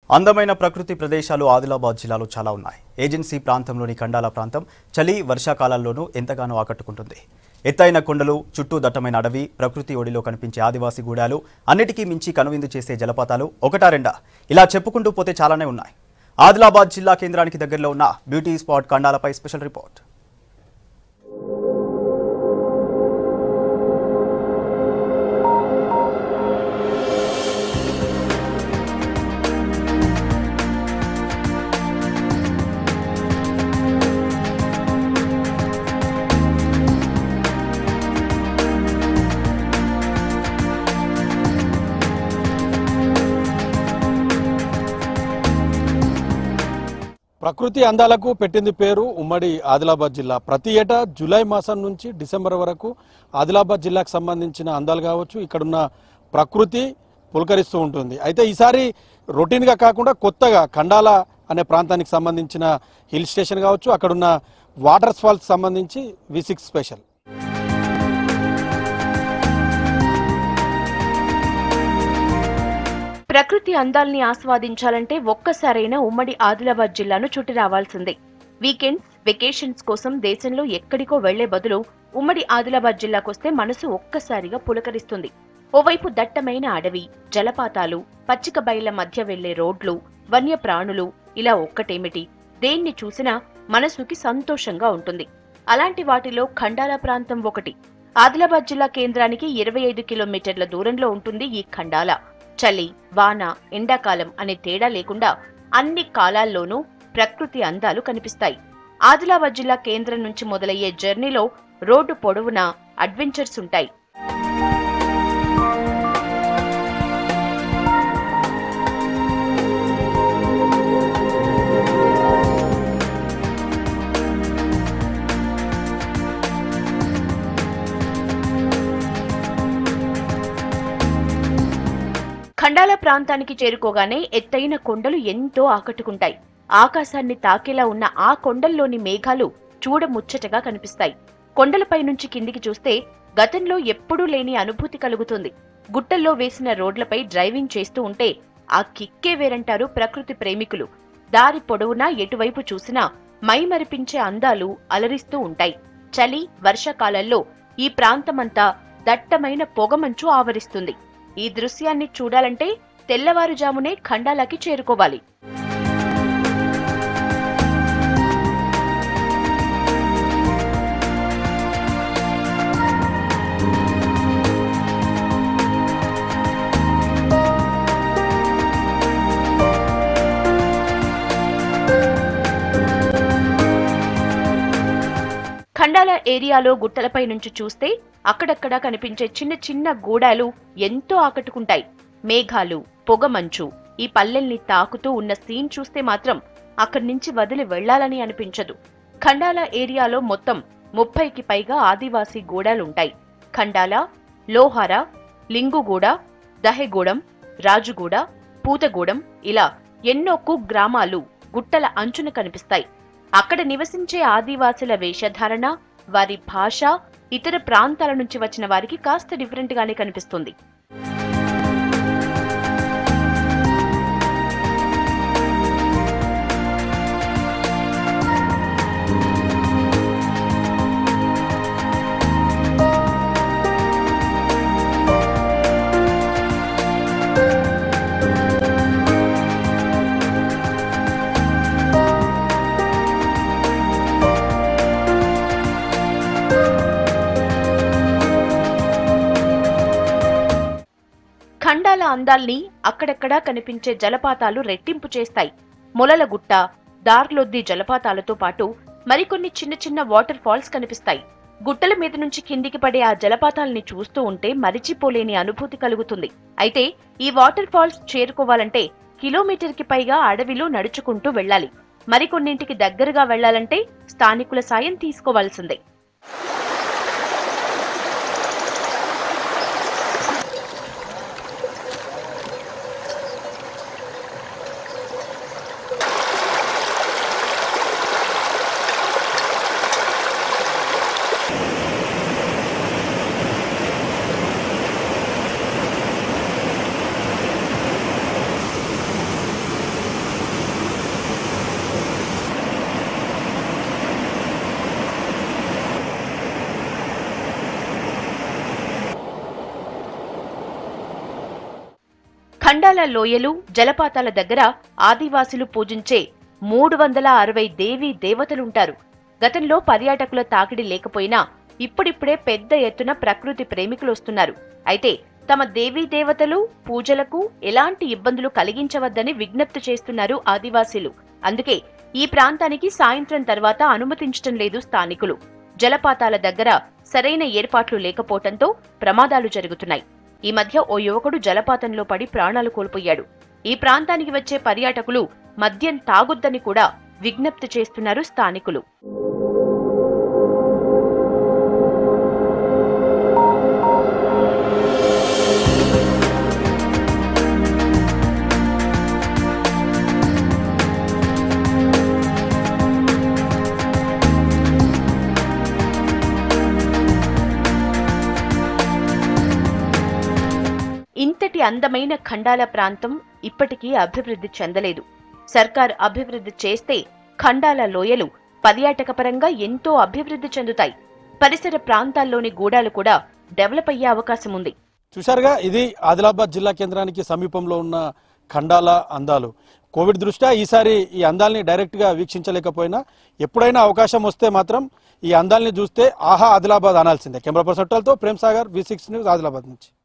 అందమైన ప్రకృతి ప్రదేశాలు ఆదిలాబాద్ జిల్లాలో చాలా ఉన్నాయి ఏజెన్సీ ప్రాంతంలోని కండాల ప్రాంతం చలి వర్షాకాలాల్లోనూ ఎంతగానో ఆకట్టుకుంటుంది ఎత్తైన కొండలు చుట్టూ దట్టమైన అడవి ప్రకృతి ఒడిలో కనిపించే ఆదివాసీ గూడాలు అన్నిటికీ మించి కనువిందు చేసే జలపాతాలు ఒకటా రెండా ఇలా చెప్పుకుంటూ పోతే చాలానే ఉన్నాయి ఆదిలాబాద్ జిల్లా కేంద్రానికి దగ్గరలో ఉన్న బ్యూటీ స్పాట్ కండాలపై స్పెషల్ రిపోర్ట్ ప్రకృతి అందాలకు పెట్టింది పేరు ఉమ్మడి ఆదిలాబాద్ జిల్లా ప్రతి ఏటా జూలై మాసం నుంచి డిసెంబర్ వరకు ఆదిలాబాద్ జిల్లాకు సంబంధించిన అందాలు కావచ్చు ఇక్కడున్న ప్రకృతి పులకరిస్తూ ఉంటుంది అయితే ఈసారి రొటీన్గా కాకుండా కొత్తగా ఖండాల అనే ప్రాంతానికి సంబంధించిన హిల్ స్టేషన్ కావచ్చు అక్కడున్న వాటర్ ఫాల్స్ సంబంధించి వి సిక్స్ స్పెషల్ ప్రకృతి అందాల్ని ఆస్వాదించాలంటే ఒక్కసారైనా ఉమ్మడి ఆదిలాబాద్ జిల్లాను చుట్టి రావాల్సిందే వీకెండ్స్ వెకేషన్స్ కోసం దేశంలో ఎక్కడికో వెళ్లే బదులు ఉమ్మడి ఆదిలాబాద్ జిల్లాకొస్తే మనసు ఒక్కసారిగా పులకరిస్తుంది ఓవైపు దట్టమైన అడవి జలపాతాలు పచ్చిక బయళ్ల మధ్య వెళ్లే రోడ్లు వన్యప్రాణులు ఇలా ఒక్కటేమిటి దేన్ని చూసినా మనసుకి సంతోషంగా ఉంటుంది అలాంటి వాటిలో ఖండాల ప్రాంతం ఒకటి ఆదిలాబాద్ జిల్లా కేంద్రానికి ఇరవై ఐదు కిలోమీటర్ల దూరంలో ఉంటుంది ఈ ఖండాల చలి వాన ఎండాకాలం అనే తేడా లేకుండా అన్ని కాలాల్లోనూ ప్రకృతి అందాలు కనిపిస్తాయి ఆదిలాబాద్ జిల్లా కేంద్రం నుంచి మొదలయ్యే జర్నీలో రోడ్డు పొడవునా అడ్వెంచర్స్ ఉంటాయి ఖండాల ప్రాంతానికి చేరుకోగానే ఎత్తైన కొండలు ఎంతో ఆకట్టుకుంటాయి ఆకాశాన్ని తాకేలా ఉన్న ఆ కొండల్లోని మేఘాలు చూడముచ్చటగా కనిపిస్తాయి కొండలపై నుంచి కిందికి చూస్తే గతంలో ఎప్పుడూ లేని అనుభూతి కలుగుతుంది గుట్టల్లో వేసిన రోడ్లపై డ్రైవింగ్ చేస్తూ ఉంటే ఆ కిక్కే వేరంటారు ప్రకృతి ప్రేమికులు దారి పొడవునా ఎటువైపు చూసినా మైమరిపించే అందాలు అలరిస్తూ ఉంటాయి చలి వర్షాకాలంలో ఈ ప్రాంతమంతా దట్టమైన పొగమంచు ఆవరిస్తుంది ఈ దృశ్యాన్ని చూడాలంటే తెల్లవారుజామునే ఖండాలకి చేరుకోవాలి ఖండాల ఏరియాలో గుట్టలపై నుంచి చూస్తే అక్కడక్కడ కనిపించే చిన్న చిన్న గూడాలు ఎంతో ఆకట్టుకుంటాయి మేఘాలు పొగమంచు ఈ పల్లెల్ని తాకుతూ ఉన్న సీన్ చూస్తే మాత్రం అక్కడి నుంచి వదిలి వెళ్లాలని అనిపించదు ఖండాల ఏరియాలో మొత్తం ముప్పైకి పైగా ఆదివాసీ గూడాలుంటాయి ఖండాల లోహార లింగుగూడ దహెగూడెం రాజుగూడ పూతగూడెం ఇలా ఎన్నో కుక్ గ్రామాలు గుట్టల అంచున కనిపిస్తాయి అక్కడ నివసించే ఆదివాసుల వేషధారణ వారి భాష ఇతర ప్రాంతాల నుంచి వచ్చిన వారికి కాస్త డిఫరెంట్ గానే కనిపిస్తుంది ఖండాల అందాల్ని అక్కడక్కడా కనిపించే జలపాతాలు రెట్టింపు చేస్తాయి మొలలగుట్ట దార్లొద్ది జలపాతాలతో పాటు మరికొన్ని చిన్న చిన్న వాటర్ ఫాల్స్ కనిపిస్తాయి గుట్టల మీద నుంచి కిందికి పడే ఆ జలపాతాల్ని చూస్తూ ఉంటే మరిచిపోలేని అనుభూతి కలుగుతుంది అయితే ఈ వాటర్ ఫాల్స్ చేరుకోవాలంటే కిలోమీటర్కి పైగా అడవిలో నడుచుకుంటూ వెళ్ళాలి మరికొన్నింటికి దగ్గరగా వెళ్లాలంటే స్థానికుల సాయం తీసుకోవాల్సిందే ఖండాల లోయలు జలపాతాల దగ్గర ఆదివాసులు పూజించే మూడు వందల అరవై దేవీ దేవతలుంటారు గతంలో పర్యాటకుల తాకిడి లేకపోయినా ఇప్పుడిప్పుడే పెద్ద ఎత్తున ప్రకృతి ప్రేమికులు వస్తున్నారు అయితే తమ దేవీ దేవతలు పూజలకు ఎలాంటి ఇబ్బందులు కలిగించవద్దని విజ్ఞప్తి చేస్తున్నారు ఆదివాసీలు అందుకే ఈ ప్రాంతానికి సాయంత్రం తర్వాత అనుమతించటం లేదు స్థానికులు జలపాతాల దగ్గర సరైన ఏర్పాట్లు లేకపోవటంతో ప్రమాదాలు జరుగుతున్నాయి ఈ మధ్య ఓ యువకుడు జలపాతంలో పడి ప్రాణాలు కోల్పోయాడు ఈ ప్రాంతానికి వచ్చే పర్యాటకులు మద్యం తాగొద్దని కూడా విజ్ఞప్తి చేస్తున్నారు స్థానికులు ఇంతటి అందమైన ఖండాల ప్రాంతం ఇప్పటికీ అభివృద్ధి చెందలేదు సర్కార్ అభివృద్ధి చేస్తే ఖండాల లోయలు పర్యాటక పరంగా ఎంతో అభివృద్ధి చెందుతాయి పరిసర ప్రాంతాల్లోని గూడాలు కూడా డెవలప్ అయ్యే అవకాశం ఉంది చూశారుగా ఇది ఆదిలాబాద్ జిల్లా కేంద్రానికి సమీపంలో ఉన్న ఖండాల అందాలు కోవిడ్ దృష్ట్యా ఈసారి ఈ అందాల్ని డైరెక్ట్గా వీక్షించలేకపోయినా ఎప్పుడైనా అవకాశం వస్తే మాత్రం ఈ అందాల్ని చూస్తే ఆహా ఆదిలాబాద్ అనాల్సిందే కెమెరా పర్సన్ తో Prem Sagar V six news Adilabad నుంచి